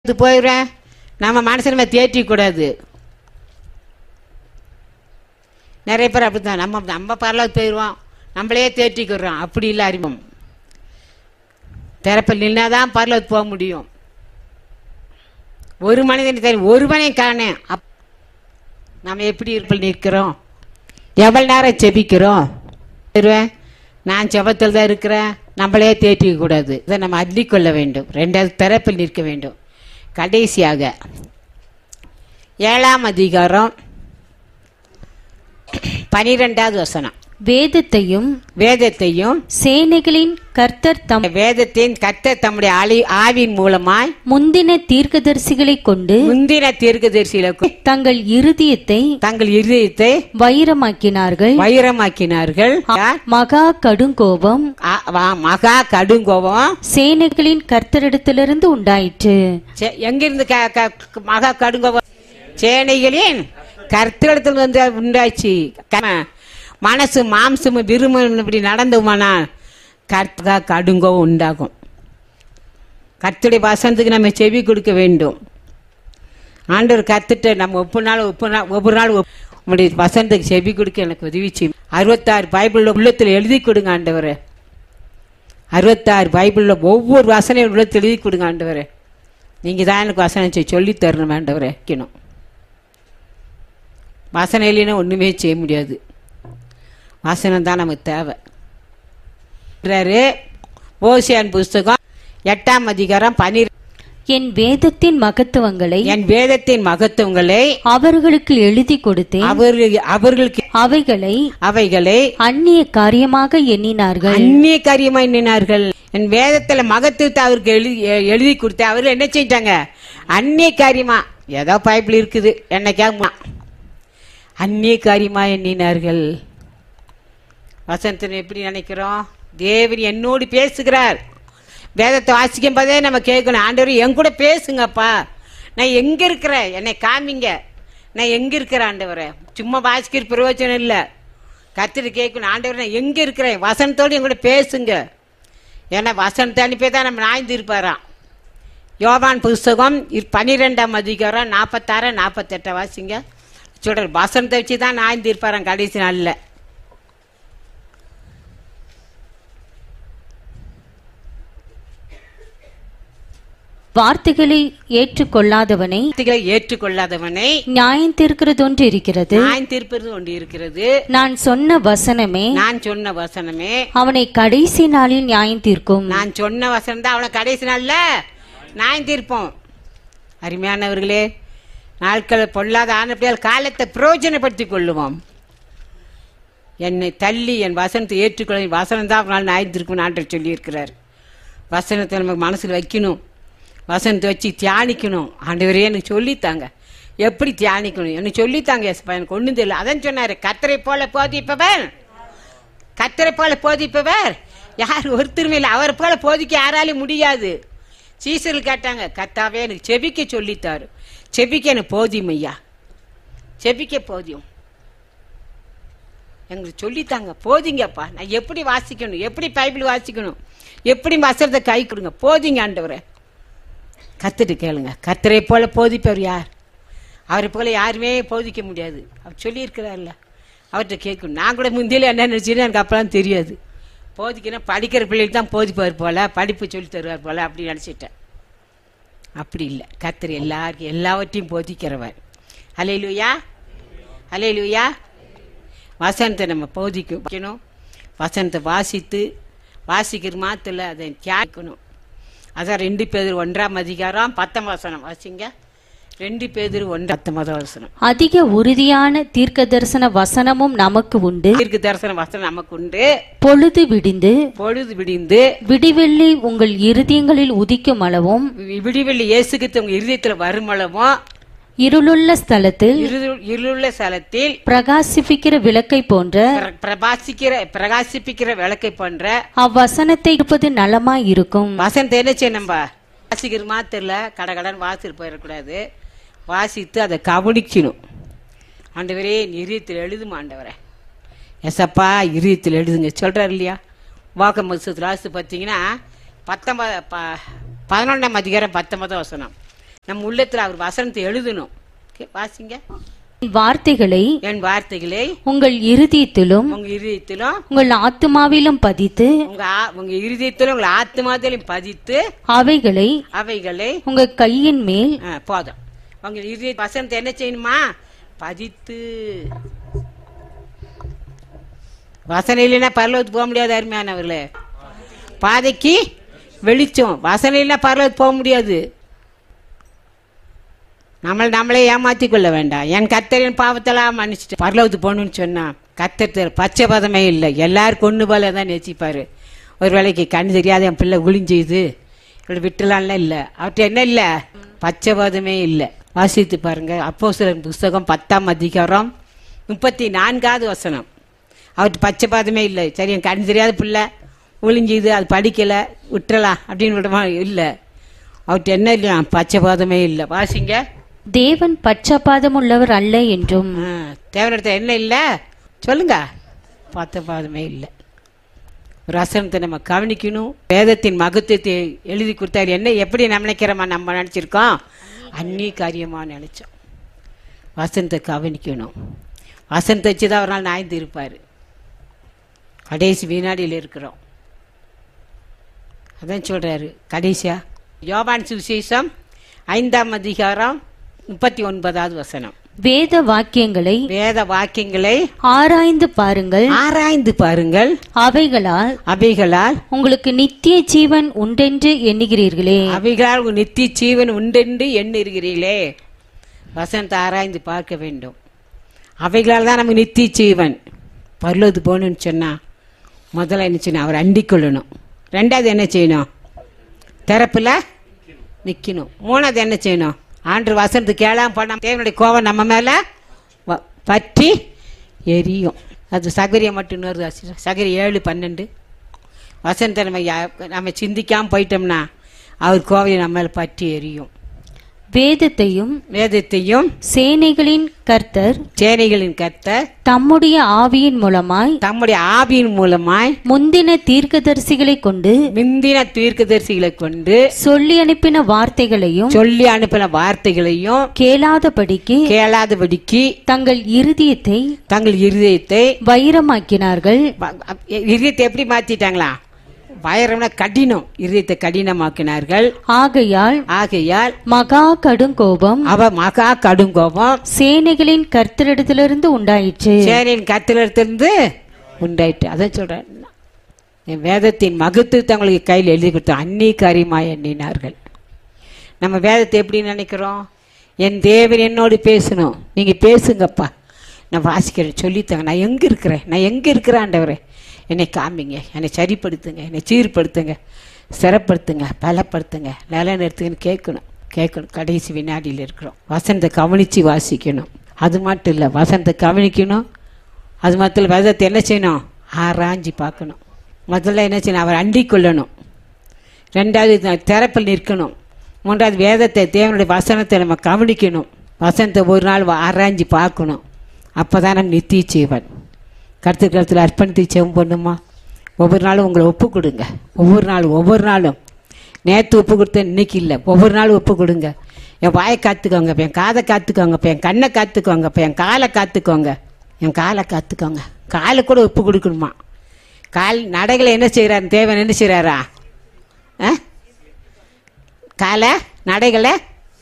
இது போயிடுவேன் நம்ம மனசை நம்ம தேற்றிக்க கூடாது நிறைய பேர் அப்படித்தான் நம்ம நம்ம பரலோகத்துக்கு போயிடுவோம் நம்மளே தேற்றிக்கிறோம் அப்படி இல்லை அறிமுகம் திறப்பில் நின்னாதான் பரலோகத்துக்கு போக முடியும் ஒரு மனிதன் தெரியும் ஒரு மனிதன் காணேன் அப் நம்ம எப்படி இருப்பில் நிற்கிறோம் எவ்வளவு நேரம் செபிக்கிறோம் வருவேன் நான் செபத்தில் தான் இருக்கிறேன் நம்மளே தேற்றிக்க கூடாது இதை நம்ம அள்ளிக்கொள்ள வேண்டும் ரெண்டாவது திறப்பில் நிற்க வேண்டும் கடைசியாக ஏழாம் அதிகாரம் பனிரெண்டாவது வசனம் வேதத்தையும் வேதத்தையும் சேனைகளின் கர்த்தர் தம் வேதத்தின் கத்த தம்முடைய ஆளி ஆவின் மூலமாய் முந்தின தீர்க்கதரிசிகளை கொண்டு முந்தின தீர்க்கதரிசிகளுக்கும் தங்கள் இருதயத்தை தங்கள் இருதயத்தை வைரமாக்கினார்கள் வைரமாக்கினார்கள் மகா கடுங்கோபம் ஆ- வா- மகா கடுங்கோபம் சேனைகளின் கர்த்தரிடத்திலிருந்து உண்டாயிற்று சே- எங்கிருந்து க- க- மகா கடுங்கோபம் சேனைகளின் கர்த்தரிடத்தில் வந்து உண்டாச்சு க- மனசு மாம்சம் விரும்பும் இப்படி நடந்துமானா கர்த்தா கடுங்கோபம் உண்டாகும் கர்த்தருடைய வசனத்துக்கு நம்ம செவி கொடுக்க வேண்டும் ஆண்டவர் கத்துட்டு நம்ம ஒவ்வொரு நாள் ஒவ்வொரு நாள் ஒவ்வொரு நாள் ஒப்- உம்முடைய வசனத்துக்கு செவி கொடுக்க எனக்கு உதவி செய்யும் அறுபத்தாறு பைபிள் உள்ளத்தில் எழுதி கொடுங்க ஆண்டவரே அறுபத்தாறு பைபிளில் ஒவ்வொரு வசனையும் உள்ளத்தில் எழுதி கொடுங்க ஆண்டவரே நீங்கள் தான் எனக்கு வசனம் செய் சொல்லி தரணும் ஆண்டவரே வைக்கணும் வசனம் இல்லைன்னா ஒன்றுமே செய்ய முடியாது வசனம் தான் நமக்கு தேவை சொல்றாரு, ஓசியான் புஸ்தகம் எட்டாம் அதிகாரம் பனிர் என் வேதத்தின் மகத்துவங்களை என் வேதத்தின் மகத்துவங்களை அவர்களுக்கு எழுதி கொடுத்தேன் அவர்கள் அவர்களுக்கு அவைகளை அவைகளை அந்நிய காரியமாக எண்ணினார்கள் அந்நிய காரியமா எண்ணினார்கள் என் வேதத்துல மகத்துவத்தை அவருக்கு எழுதி எ- எழுதி கொடுத்து அவர்கள் என்ன செஞ்சாங்க அந்நிய காரியமா ஏதோ பைப்பில் இருக்குது என்னைக்காக அந்நிய காரியமா எண்ணினார்கள் வசந்தன் எப்படி நினைக்கிறோம் தேவன் என்னோடு பேசுகிறார் வேதத்தை வாசிக்கும் போதே நம்ம கேட்கணும் ஆண்டவர் என் கூட பேசுங்கப்பா நான் எங்க இருக்கிறேன் என்னை காமிங்க நான் எங்க இருக்கிறேன் ஆண்டவரே சும்மா வாசிக்கிற பிரயோஜனம் இல்லை கத்திட்டு கேட்கணும் ஆண்டவர் நான் எங்க இருக்கிறேன் வசனத்தோடு என் கூட பேசுங்க ஏன்னா வசனத்தை அனுப்பி தான் நம்ம நாய்ந்து இருப்பாராம் யோவான் புஸ்தகம் இர்- பன்னிரெண்டாம் அதிகாரம் நாற்பத்தாறு நாற்பத்தெட்டை வாசிங்க சொல்ற வசனத்தை வச்சு தான் நாய்ந்து இருப்பாராம் கடைசி நாளில் வார்த்தைகளை ஏற்றுக்கொள்ளாதவனை வார்த்தைகளை ஏற்றுக்கொள்ளாதவனை நியாயம் தீர்க்கிறதொன்று இருக்கிறது நியாயம் தீர்ப்பது ஒன்று இருக்கிறது நான் சொன்ன வசனமே நான் சொன்ன வசனமே அவனை கடைசி நாளில் நியாயம் தீர்க்கும் நான் சொன்ன வசனம் தான் அவனை கடைசி நாள்ல நியாயம் தீர்ப்போம் அருமையானவர்களே நாட்கள் பொல்லாத ஆனப்படியால் காலத்தை பிரயோஜனப்படுத்திக் கொள்ளுவோம் என்னை தள்ளி என் வசனத்தை ஏற்றுக்கொள்ள என் வசனம் தான் அவனால் நியாயம் தீர்க்கும் ஆண்டவர் சொல்லியிருக்கிறார் வசனத்தை நமக்கு மனசில் வைக்கணும் வசனத்தை வச்சு தியானிக்கணும் ஆண்டவரே எனக்கு சொல்லித்தாங்க எப்படி தியானிக்கணும் எனக்கு சொல்லித்தாங்க எஸ்ப்பா எனக்கு ஒன்றும் தெரியல அதான் சொன்னார் கத்தரை போல போதிப்பவன் கத்தரை போல போதிப்பவர் யார் ஒருத்தருமே இல்லை அவரை போல போதிக்க யாராலையும் முடியாது சீசர்கள் கேட்டாங்க கத்தாவே எனக்கு செபிக்க சொல்லித்தாரு செபிக்க எனக்கு போதியும் ஐயா செபிக்க போதியும் எங்களுக்கு சொல்லித்தாங்க போதிங்கப்பா நான் எப்படி வாசிக்கணும் எப்படி பைபிள் வாசிக்கணும் எப்படி வசனத்தை கை கொடுங்க போதிங்க ஆண்டவரே கத்துட்டு கேளுங்க கத்தரை போல போதிப்பவர் யார் அவரை போல யாருமே போதிக்க முடியாது அவர் சொல்லியிருக்கிறார்ல அவர்கிட்ட கேட்கணும் நான் கூட முந்தியில் என்ன நினச்சின்னு எனக்கு அப்பலாம் தெரியாது போதிக்கணும் படிக்கிற பிள்ளைகளுக்கு தான் போதிப்பார் போல படிப்பு சொல்லி தருவார் போல அப்படி நினச்சிட்டேன் அப்படி இல்லை கத்தர் எல்லாருக்கும் எல்லாவற்றையும் போதிக்கிறவர் அலையிலுயா அலையிலுயா வசனத்தை நம்ம போதிக்க வைக்கணும் வசனத்தை வாசித்து வாசிக்கிற மாத்தில் அதை தியானிக்கணும் அதான் ரெண்டு பேர் ஒன்றாம் அதிகாரம் பத்தொன்பது வசனம் வாசிங்க ரெண்டு பேர் ஒன்றா பத்தொன்பது வசனம் அதிக உறுதியான தீர்க்க தரிசன வசனமும் நமக்கு உண்டு தீர்க்க தரிசன வசனம் நமக்கு உண்டு பொழுது விடிந்து பொழுது விடிந்து விடிவெள்ளி உங்கள் இருதயங்களில் உதிக்கும் அளவும் வி- விடிவெள்ளி இயேசுக்கு உங்க இருதயத்தில் வருமளவும் இருளுள்ள ஸ்தலத்தில் இரு- இருளுள்ள ஸ்தலத்தில் பிரகாசிப்பிக்கிற விளக்கை போன்ற பிர- பிரகாசிக்கிற பிரகாசிப்பிக்கிற விளக்கை போன்ற அவ்வசனத்தை இருப்பது நலமாய் இருக்கும் வசனத்தை என்ன செய்யணும் நம்ம வாசிக்கிற மாத்திரல கடகடன் வாசிட்டு போயிடக்கூடாது வாசித்து அதை கவனிக்கணும் ஆண்டவரே என் இதயத்தில் எழுதுமா ஆண்டவரே எசப்பா இதயத்தில் எழுதுங்க சொல்றாரு இல்லையா வாக்க மசூத் ராசு பார்த்தீங்கன்னா பத்தொன்பது ப பதினொன்றாம் அதிகாரம் பத்தொன்பது வசனம் நம்ம உள்ளத்துல அவர் வசனத்தை எழுதணும் Okay, வாசிங்க என் வார்த்தைகளை என் வார்த்தைகளை உங்கள் இருதயத்திலும் உங்க இருதயத்திலும் உங்கள் ஆத்துமாவிலும் பதித்து உங்க ஆ- உங்க இருதயத்திலும் உங்க ஆத்மாத்திலும் பதித்து அவைகளை அவைகளை உங்க கையின் மேல் ஆ, போதும் உங்க இருதய வசனத்தை என்ன செய்யணுமா பதித்து வசனம் இல்லைன்னா பரலோகத்துக்கு போக முடியாது அருமையானவர்களே பாதைக்கு வெளிச்சம் வசனம் இல்லைன்னா பரலோகத்துக்கு போக முடியாது நம்மளை நம்மளே ஏமாத்தி கொள்ள வேண்டாம் என் கத்தரின் பாவத்தெல்லாம் மன்னிச்சுட்டு பரலோகத்துக்கு போகணும்னு சொன்னா கத்தர் பச்சை பதமே இல்லை எல்லாரும் கொண்டு போல தான் நேசிப்பாரு ஒரு வேளைக்கு கண் தெரியாத என் பிள்ளை குளிஞ்சுது இப்படி விட்டுலாம்லாம் இல்லை அவர்கிட்ட என்ன இல்லை பச்சை பதமே இல்லை வாசித்து பாருங்க அப்போ புஸ்தகம் பத்தாம் அதிகாரம் முப்பத்தி நான்காவது வசனம் அவர்கிட்ட பச்சை பாதமே இல்லை சரி என் கண் தெரியாத பிள்ளை ஒளிஞ்சுது அது படிக்கலை விட்டுறலாம் அப்படின்னு விடமா இல்லை அவர்கிட்ட என்ன இல்லையா பச்சை பாதமே இல்லை வாசிங்க தேவன் பட்சபாதம் உள்ளவர் அல்ல என்றும் ஆ, தேவனிடத்துல என்ன இல்லை சொல்லுங்க பச்சை பாதமே இல்லை ரசனத்தை நம்ம கவனிக்கணும் வேதத்தின் மகத்துவத்தை எழுதி கொடுத்தாரு என்ன எப்படி நினைக்கிறோமா நம்ம நினச்சிருக்கோம் அந்நீ காரியமாக நினச்சோம் வசனத்தை கவனிக்கணும் வசனத்தை வச்சு தான் ஒரு நாள் நாய்ந்து இருப்பார் கடைசி வினாடியில் இருக்கிறோம் அதான் சொல்றாரு கடைசியா யோபான் சுவிசேஷம் ஐந்தாம் அதிகாரம் முப்பத்தி ஒன்பதாவது வசனம் வேத வாக்கியங்களை வேத வாக்கியங்களை ஆராய்ந்து பாருங்கள் ஆராய்ந்து பாருங்கள் அவைகளால் அவைகளால் உங்களுக்கு நித்திய ஜீவன் உண்டென்று எண்ணுகிறீர்களே அவைகளால் உன் நித்திய ஜீவன் உண்டென்று எண்ணுகிறீர்களே வசனத்தை ஆராய்ந்து பார்க்க வேண்டும் அவைகளால் தான் நமக்கு நித்திய ஜீவன் பரலோது போகணும்னு சொன்னா முதல்ல என்ன செய்யணும் அவர் அண்டிக் கொள்ளணும் ரெண்டாவது என்ன செய்யணும் திறப்புல நிக்கணும் மூணாவது என்ன செய்யணும் ஆண்டு வசனத்து கேளாம பண்ண தேவனுடைய கோவம் நம்ம மேல வ- பற்றி எரியும் அது சகரியம் மட்டும் வருது சகரி ஏழு பன்னெண்டு வசனத்தை நம்ம யா- நம்ம சிந்திக்காம போயிட்டோம்னா அவர் கோவையை நம்ம மேல பற்றி எரியும் வேதத்தையும் வேதத்தையும் சேனைகளின் கர்த்தர் சேனைகளின் கர்த்தர் தம்முடைய ஆவியின் மூலமாய் தம்முடைய ஆவியின் மூலமாய் முந்தின தீர்க்கதரிசிகளை கொண்டு முந்தின தீர்க்கதரிசிகளை கொண்டு சொல்லி அனுப்பின வார்த்தைகளையும் சொல்லி அனுப்பின வார்த்தைகளையும் கேளாதபடிக்கு கேளாதபடிக்கு தங்கள் இருதயத்தை தங்கள் இருதயத்தை வைரமாக்கினார்கள் வ- அப்- இருதயத்தை எப்படி மாத்திட்டாங்களா பயரம்னா கடினம் இருதயத்தை கடினமாக்கினார்கள் ஆகையால் ஆகையால் மகா கடுங்கோபம் அவ மகா கடுங்கோபம் சேனைகளின் கர்த்தரிடத்திலிருந்து உண்டாயிற்று சேனையின் கத்திலிருந்து உண்டாயிட்டு அதான் சொல்றேன் என் வேதத்தின் மகத்துவத்தை அவங்களுக்கு கையில் எழுதி கொடுத்த அன்னி காரியமாய் எண்ணினார்கள் நம்ம வேதத்தை எப்படி நினைக்கிறோம் என் தேவன் என்னோடு பேசணும் நீங்க பேசுங்கப்பா நான் வாசிக்கிறேன் சொல்லித்தாங்க நான் எங்க இருக்கிறேன் நான் எங்க இருக்கிறேன் ஆண்டவரே என்னை காமிங்க என்னை சரிப்படுத்துங்க என்னை சீர்படுத்துங்க சிறப்படுத்துங்க பலப்படுத்துங்க நில நிறுத்துங்கன்னு கேட்கணும் கேட்கணும் கடைசி வினாடியில் இருக்கிறோம் வசனத்தை கவனித்து வாசிக்கணும் அது மட்டும் இல்லை வசனத்தை கவனிக்கணும் அது மட்டும் இல்லை வேதத்தை என்ன செய்யணும் ஆராய்ஞ்சு பார்க்கணும் முதல்ல என்ன செய்யணும் அவர் அண்டிக் கொள்ளணும் ரெண்டாவது த- திறப்பில் நிற்கணும் மூன்றாவது வேதத்தை தேவனுடைய வசனத்தை நம்ம கவனிக்கணும் வசனத்தை ஒரு நாள் வா- ஆராய்ஞ்சு பார்க்கணும் அப்போ தான் நம்ம நித்திய ஜீவன் கருத்து கருத்தில் அர்ப்பணித்து செவம் பண்ணுமா ஒவ்வொரு நாளும் உங்களை ஒப்பு கொடுங்க ஒவ்வொரு நாளும் ஒவ்வொரு நாளும் நேற்று ஒப்பு கொடுத்த இன்னைக்கு இல்லை ஒவ்வொரு நாளும் ஒப்பு கொடுங்க என் வாயை காத்துக்கோங்க இப்போ என் காதை காத்துக்கோங்க இப்போ என் கண்ணை காத்துக்கோங்க இப்போ என் காலை காத்துக்கோங்க என் காலை காத்துக்கோங்க காலை கூட ஒப்பு கொடுக்கணுமா கால் நடைகளை என்ன செய்கிறாரு தேவன் என்ன செய்கிறாரா ஆ காலை நடைகளை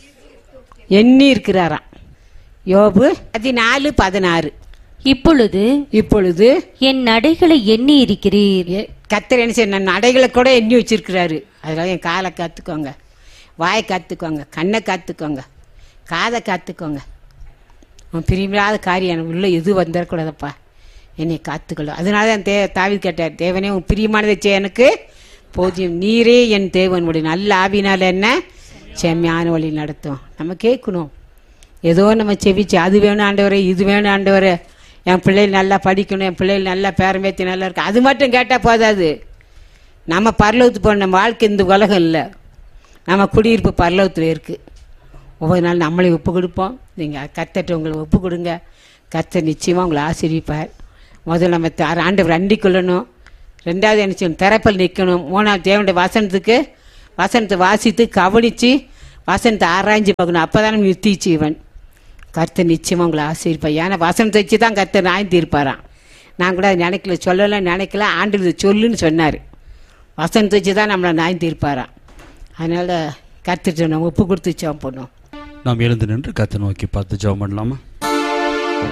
எண்ணி இருக்கிறாராம் யோபு பதினாலு பதினாறு இப்பொழுது இப்பொழுது என் நடைகளை எண்ணி இருக்கிறீர் ஏ- கர்த்தர் என்ன செய்ய நடைகளை கூட எண்ணி வச்சிருக்கிறாரு அதனால என் காலை காத்துக்கோங்க வாயை காத்துக்கோங்க கண்ணை காத்துக்கோங்க காதை காத்துக்கோங்க உன் பிரியமில்லாத காரியம் எனக்கு உள்ள எது வந்துடக்கூடாதப்பா என்னை காத்துக்கொள்ளும் அதனால தான் தே தாவி கேட்டார் தேவனே உன் பிரியமானதை செய்ய எனக்கு போதியம் நீரே என் தேவன் உடைய நல்ல ஆவினால் என்ன செம்மையான வழி நடத்தும் நம்ம கேட்கணும் ஏதோ நம்ம செவிச்சு அது வேணும் ஆண்டவரே இது வேணும் ஆண்டவரே என் பிள்ளைகள் நல்லா படிக்கணும் என் பிள்ளைகள் நல்லா பேரம்பேத்தி நல்லா இருக்கு அது மட்டும் கேட்டால் போதாது நம்ம பரலோகத்து போன நம்ம வாழ்க்கை இந்த உலகம் இல்லை நம்ம குடியிருப்பு பரலோகத்தில் இருக்குது ஒவ்வொரு நாள் நம்மளே ஒப்பு கொடுப்போம் நீங்கள் கத்தட்ட உங்களை ஒப்பு கொடுங்க கத்தர் நிச்சயமாக உங்களை ஆசிரிப்பார் முதல்ல நம்ம த- ஆண்டவர் அண்டிக் கொள்ளணும் ரெண்டாவது என்ன செய்யணும் திறப்பல் நிற்கணும் மூணாவது தேவனுடைய வசனத்துக்கு வசனத்தை வாசித்து கவனித்து வசனத்தை ஆராய்ஞ்சு பார்க்கணும் அப்போ தான் நிறுத்தி ஜீவன் கர்த்தர் நிச்சயமாக உங்களை ஆசீர்ப்பா ஏன்னா வசனத்தை வச்சு தான் கர்த்தர் நியாயம் தீர்ப்பாராம் நான் கூட அதை நினைக்கல சொல்லலை நினைக்கல ஆண்டு இதை சொல்லுன்னு சொன்னார் வசனத்தை வச்சு தான் நம்மளை நியாயம் தீர்ப்பாராம் அதனால் கர்த்தர் நம்ம ஒப்பு கொடுத்து ஜெபம் பண்ணுவோம் நாம் எழுந்து நின்று கத்தை நோக்கி பார்த்து ஜெபம் பண்ணலாமா